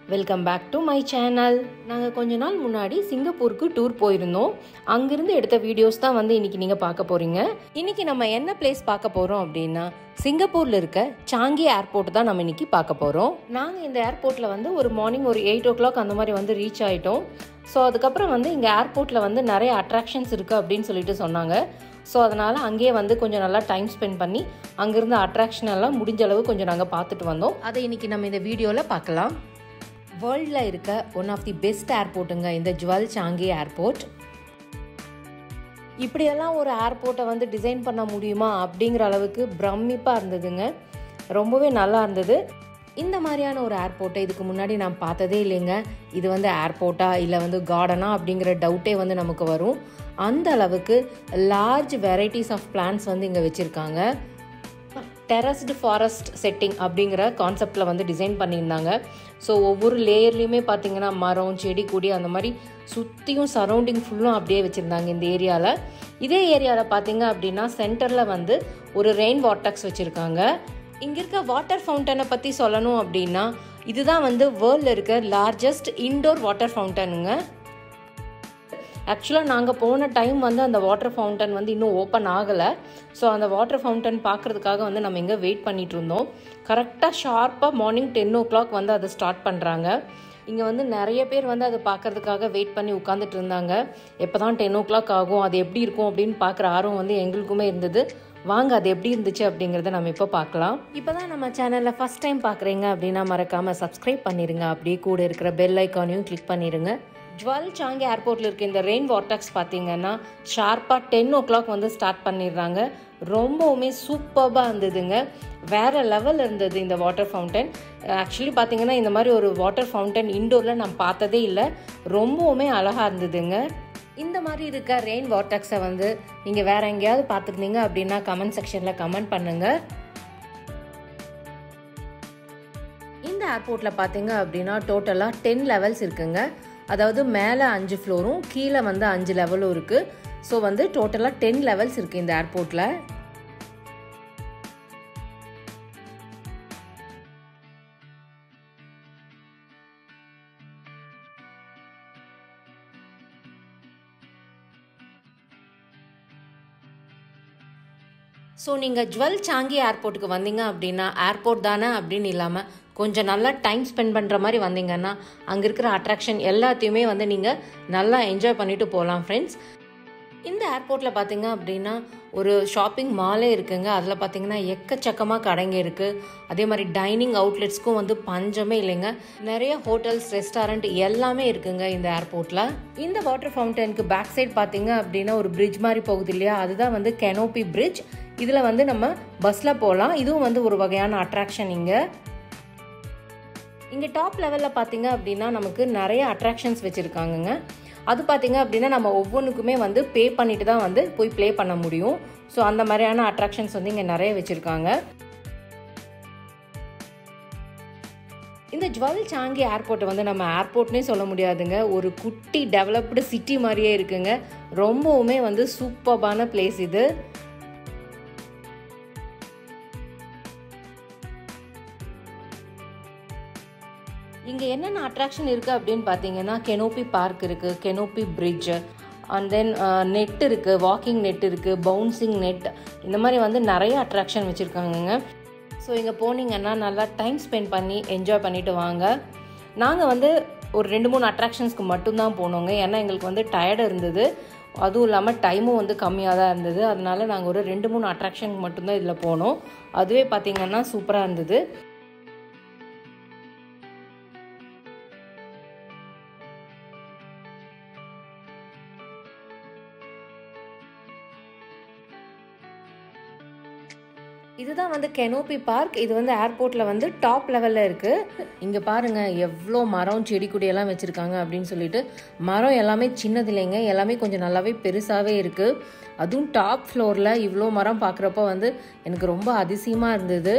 welcome back to my channel நாங்கள் கொஞ்ச நாள் முன்னாடி சிங்கப்பூருக்கு டூர் போயிருந்தோம் அங்கிருந்து எடுத்த வீடியோஸ் தான் வந்து இன்னைக்கு நீங்கள் பார்க்க போறீங்க இன்னைக்கு நம்ம என்ன பிளேஸ் பார்க்க போகிறோம் அப்படின்னா சிங்கப்பூரில் இருக்க சாங்கி ஏர்போர்ட் தான் நம்ம இன்னைக்கு பார்க்க போகிறோம் நாங்கள் இந்த ஏர்போர்ட்டில் வந்து ஒரு மார்னிங் ஒரு எயிட் ஓ கிளாக் அந்த மாதிரி வந்து ரீச் ஆகிட்டோம் ஸோ அதுக்கப்புறம் வந்து இங்கே ஏர்போர்ட்டில் வந்து நிறைய அட்ராக்ஷன்ஸ் இருக்குது அப்படின்னு சொல்லிட்டு சொன்னாங்க ஸோ அதனால் அங்கேயே வந்து கொஞ்சம் நல்லா டைம் ஸ்பெண்ட் பண்ணி அங்கேருந்து அட்ராக்ஷன் எல்லாம் முடிஞ்ச அளவு கொஞ்சம் நாங்கள் பார்த்துட்டு வந்தோம் அதை இன்னைக்கு நம்ம இந்த வீடியோவில் பார்க்கலாம் வேர்ல்டில் இருக்க ஒன் ஆஃப் தி பெஸ்ட் ஏர்போர்ட்டுங்க இந்த ஜுவல் சாங்கி ஏர்போர்ட் இப்படியெல்லாம் ஒரு ஏர்போர்ட்டை வந்து டிசைன் பண்ண முடியுமா அப்படிங்கிற அளவுக்கு பிரமிப்பாக இருந்ததுங்க ரொம்பவே நல்லா இருந்தது இந்த மாதிரியான ஒரு ஏர்போர்ட்டை இதுக்கு முன்னாடி நான் பார்த்ததே இல்லைங்க இது வந்து ஏர்போர்ட்டா இல்லை வந்து கார்டனா அப்படிங்கிற டவுட்டே வந்து நமக்கு வரும் அந்த அளவுக்கு லார்ஜ் வெரைட்டிஸ் ஆஃப் பிளான்ஸ் வந்து இங்கே வச்சுருக்காங்க டெரஸ்டு ஃபாரஸ்ட் செட்டிங் அப்படிங்கிற கான்செப்டில் வந்து டிசைன் பண்ணியிருந்தாங்க ஸோ ஒவ்வொரு லேயர்லேயுமே பார்த்தீங்கன்னா மரம் செடி கொடி அந்த மாதிரி சுற்றியும் சரௌண்டிங் ஃபுல்லும் அப்படியே வச்சுருந்தாங்க இந்த ஏரியாவில் இதே ஏரியாவில் பார்த்தீங்க அப்படின்னா சென்டரில் வந்து ஒரு ரெயின் வாட்டர்ஸ் வச்சுருக்காங்க இங்கே இருக்க வாட்டர் ஃபவுண்டனை பற்றி சொல்லணும் அப்படின்னா இதுதான் வந்து வேர்ல்டில் இருக்க லார்ஜஸ்ட் இன்டோர் வாட்டர் ஃபவுண்டனுங்க ஆக்சுவலாக நாங்கள் போன டைம் வந்து அந்த வாட்டர் ஃபவுண்டன் வந்து இன்னும் ஓப்பன் ஆகலை ஸோ அந்த வாட்டர் ஃபவுண்டன் பார்க்குறதுக்காக வந்து நம்ம இங்கே வெயிட் பண்ணிட்டு இருந்தோம் கரெக்டாக ஷார்ப்பாக மார்னிங் டென் ஓ கிளாக் வந்து அதை ஸ்டார்ட் பண்ணுறாங்க இங்கே வந்து நிறைய பேர் வந்து அதை பார்க்கறதுக்காக வெயிட் பண்ணி உட்காந்துட்டு இருந்தாங்க எப்போ தான் டென் ஓ கிளாக் ஆகும் அது எப்படி இருக்கும் அப்படின்னு பார்க்குற ஆர்வம் வந்து எங்களுக்குமே இருந்தது வாங்க அது எப்படி இருந்துச்சு அப்படிங்கிறத நம்ம இப்போ பார்க்கலாம் இப்போ தான் நம்ம சேனலில் ஃபஸ்ட் டைம் பார்க்குறீங்க அப்படின்னா மறக்காமல் சப்ஸ்கிரைப் பண்ணிடுங்க அப்படியே கூட இருக்கிற பெல் ஐக்கானையும் கிளிக் பண்ணிடுங்க ஜுவல் சாங்கி ஏர்போர்ட்டில் இருக்க இந்த ரெயின் வாட்டர்ஸ் பார்த்தீங்கன்னா ஷார்ப்பாக டென் ஓ கிளாக் வந்து ஸ்டார்ட் பண்ணிடுறாங்க ரொம்பவுமே சூப்பராக இருந்ததுங்க வேற லெவல் இருந்தது இந்த வாட்டர் ஃபவுண்டன் ஆக்சுவலி பார்த்தீங்கன்னா இந்த மாதிரி ஒரு வாட்டர் ஃபவுண்டன் இண்டோரில் நான் பார்த்ததே இல்லை ரொம்பவுமே அழகாக இருந்ததுங்க இந்த மாதிரி இருக்க ரெயின் வாட்டர்ஸை வந்து நீங்கள் வேற எங்கேயாவது பார்த்துருந்தீங்க அப்படின்னா கமெண்ட் செக்ஷனில் கமெண்ட் பண்ணுங்கள் இந்த ஏர்போர்ட்டில் பார்த்தீங்க அப்படின்னா டோட்டலாக டென் லெவல்ஸ் இருக்குங்க அதாவது மேலே அஞ்சு ஃப்ளோரும் கீழே வந்து அஞ்சு லெவலும் இருக்குது ஸோ வந்து டோட்டலாக டென் லெவல்ஸ் இருக்குது இந்த ஏர்போர்ட்டில் ஸோ நீங்கள் ஜுவல் சாங்கி ஏர்போர்ட்டுக்கு வந்தீங்க அப்படின்னா ஏர்போர்ட் தானே அப்படின்னு இல்லாமல் கொஞ்சம் நல்லா டைம் ஸ்பெண்ட் பண்ணுற மாதிரி வந்தீங்கன்னா அங்கே இருக்கிற அட்ராக்ஷன் எல்லாத்தையுமே வந்து நீங்கள் நல்லா என்ஜாய் பண்ணிட்டு போகலாம் ஃப்ரெண்ட்ஸ் இந்த ஏர்போர்ட்டில் பார்த்தீங்க அப்படின்னா ஒரு ஷாப்பிங் மாலே இருக்குங்க அதில் பார்த்தீங்கன்னா எக்கச்சக்கமாக கடைங்க இருக்குது அதே மாதிரி டைனிங் அவுட்லெட்ஸ்க்கும் வந்து பஞ்சமே இல்லைங்க நிறைய ஹோட்டல்ஸ் ரெஸ்டாரண்ட் எல்லாமே இருக்குங்க இந்த ஏர்போர்ட்டில் இந்த வாட்டர் ஃபவுண்டனுக்கு பேக் சைட் பார்த்தீங்க அப்படின்னா ஒரு பிரிட்ஜ் மாதிரி போகுது இல்லையா அதுதான் வந்து கெனோபி பிரிட்ஜ் இதில் வந்து நம்ம பஸ்ஸில் போகலாம் இதுவும் வந்து ஒரு வகையான அட்ராக்ஷன் இங்கே இங்கே டாப் லெவலில் பார்த்தீங்க அப்படின்னா நமக்கு நிறைய அட்ராக்ஷன்ஸ் வச்சுருக்காங்கங்க அது பார்த்தீங்க அப்படின்னா நம்ம ஒவ்வொன்றுக்குமே வந்து பே பண்ணிட்டு தான் வந்து போய் ப்ளே பண்ண முடியும் ஸோ அந்த மாதிரியான அட்ராக்ஷன்ஸ் வந்து இங்கே நிறைய வச்சுருக்காங்க இந்த ஜுவல் சாங்கி ஏர்போர்ட்டை வந்து நம்ம ஏர்போர்ட்னே சொல்ல முடியாதுங்க ஒரு குட்டி டெவலப்டு சிட்டி மாதிரியே இருக்குங்க ரொம்பவுமே வந்து சூப்பர்பான பிளேஸ் இது இங்கே என்னென்ன அட்ராக்ஷன் இருக்குது அப்படின்னு பார்த்தீங்கன்னா கெனோப்பி பார்க் இருக்குது canopy bridge and then net இருக்குது வாக்கிங் நெட் இருக்குது பவுன்சிங் நெட் இந்த மாதிரி வந்து நிறைய அட்ராக்ஷன் வச்சுருக்காங்கங்க ஸோ இங்கே போனீங்கன்னா நல்லா டைம் ஸ்பெண்ட் பண்ணி என்ஜாய் பண்ணிட்டு வாங்க நாங்கள் வந்து ஒரு ரெண்டு மூணு அட்ராக்ஷன்ஸ்க்கு மட்டும்தான் போனோங்க ஏன்னா எங்களுக்கு வந்து டயர்டு இருந்தது அதுவும் இல்லாமல் டைமும் வந்து கம்மியாக தான் இருந்தது அதனால நாங்கள் ஒரு ரெண்டு மூணு அட்ராக்ஷனுக்கு மட்டும்தான் இதில் போனோம் அதுவே பார்த்திங்கன்னா சூப்பராக இருந்தது இதுதான் வந்து கெனோபி பார்க் இது வந்து ஏர்போர்ட்டில் வந்து டாப் லெவலில் இருக்குது இங்கே பாருங்கள் எவ்வளோ மரம் செடி கொடியெல்லாம் வச்சுருக்காங்க அப்படின்னு சொல்லிட்டு மரம் எல்லாமே சின்னது இல்லைங்க எல்லாமே கொஞ்சம் நல்லாவே பெருசாகவே இருக்குது அதுவும் டாப் ஃப்ளோரில் இவ்வளோ மரம் பார்க்குறப்போ வந்து எனக்கு ரொம்ப அதிசயமாக இருந்தது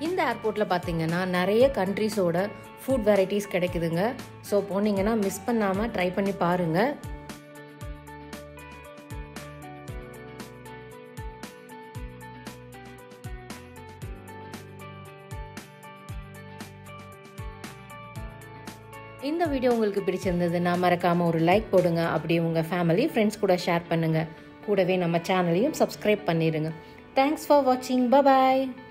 இந்த ஏர்போர்ட்டில் பார்த்தீங்கன்னா நிறைய கண்ட்ரீஸோட ஃபுட் வெரைட்டிஸ் கிடைக்குதுங்க ஸோ போனீங்கன்னா மிஸ் பண்ணாமல் ட்ரை பண்ணி பாருங்கள் இந்த வீடியோ உங்களுக்கு பிடிச்சிருந்ததுன்னா மறக்காமல் ஒரு லைக் போடுங்க அப்படியே உங்கள் ஃபேமிலி ஃப்ரெண்ட்ஸ் கூட ஷேர் பண்ணுங்கள் கூடவே நம்ம சேனலையும் சப்ஸ்கிரைப் பண்ணிடுங்க தேங்க்ஸ் ஃபார் வாட்சிங் பபாய்